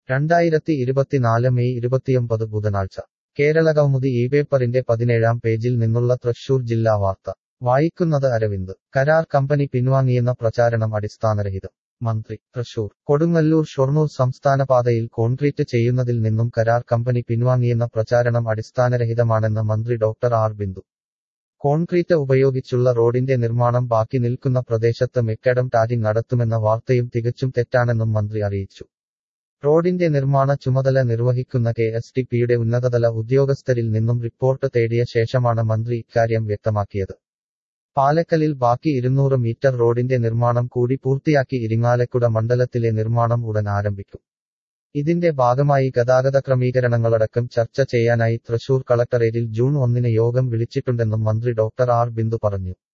രണ്ടായിരത്തി ഇരുപത്തിനാല് മെയ് ഇരുപത്തിയൊമ്പത് ബുധനാഴ്ച കേരളകൗമുദി ഈ പേപ്പറിന്റെ പതിനേഴാം പേജിൽ നിന്നുള്ള തൃശൂർ ജില്ലാ വാർത്ത വായിക്കുന്നത് അരവിന്ദ് കരാർ കമ്പനി പിൻവാങ്ങിയെന്ന പ്രചാരണം അടിസ്ഥാനരഹിതം മന്ത്രി തൃശൂർ കൊടുങ്ങല്ലൂർ ഷൊർണൂർ സംസ്ഥാന പാതയിൽ കോൺക്രീറ്റ് ചെയ്യുന്നതിൽ നിന്നും കരാർ കമ്പനി പിൻവാങ്ങിയെന്ന പ്രചാരണം അടിസ്ഥാനരഹിതമാണെന്ന് മന്ത്രി ഡോക്ടർ ആർ ബിന്ദു കോൺക്രീറ്റ് ഉപയോഗിച്ചുള്ള റോഡിന്റെ നിർമ്മാണം ബാക്കി നിൽക്കുന്ന പ്രദേശത്ത് മെക്കഡം ടാരിംഗ് നടത്തുമെന്ന വാർത്തയും തികച്ചും തെറ്റാണെന്നും മന്ത്രി അറിയിച്ചു റോഡിന്റെ നിർമ്മാണ ചുമതല നിർവഹിക്കുന്ന കെ എസ് ടി പിയുടെ ഉന്നതതല ഉദ്യോഗസ്ഥരിൽ നിന്നും റിപ്പോർട്ട് തേടിയ ശേഷമാണ് മന്ത്രി ഇക്കാര്യം വ്യക്തമാക്കിയത് പാലക്കലിൽ ബാക്കി ഇരുന്നൂറ് മീറ്റർ റോഡിന്റെ നിർമ്മാണം കൂടി പൂർത്തിയാക്കി ഇരിങ്ങാലക്കുട മണ്ഡലത്തിലെ നിർമ്മാണം ഉടൻ ആരംഭിക്കും ഇതിന്റെ ഭാഗമായി ഗതാഗത ക്രമീകരണങ്ങളടക്കം ചർച്ച ചെയ്യാനായി തൃശൂർ കളക്ടറേറ്റിൽ ജൂൺ ഒന്നിന് യോഗം വിളിച്ചിട്ടുണ്ടെന്നും മന്ത്രി ഡോക്ടർ ആർ ബിന്ദു പറഞ്ഞു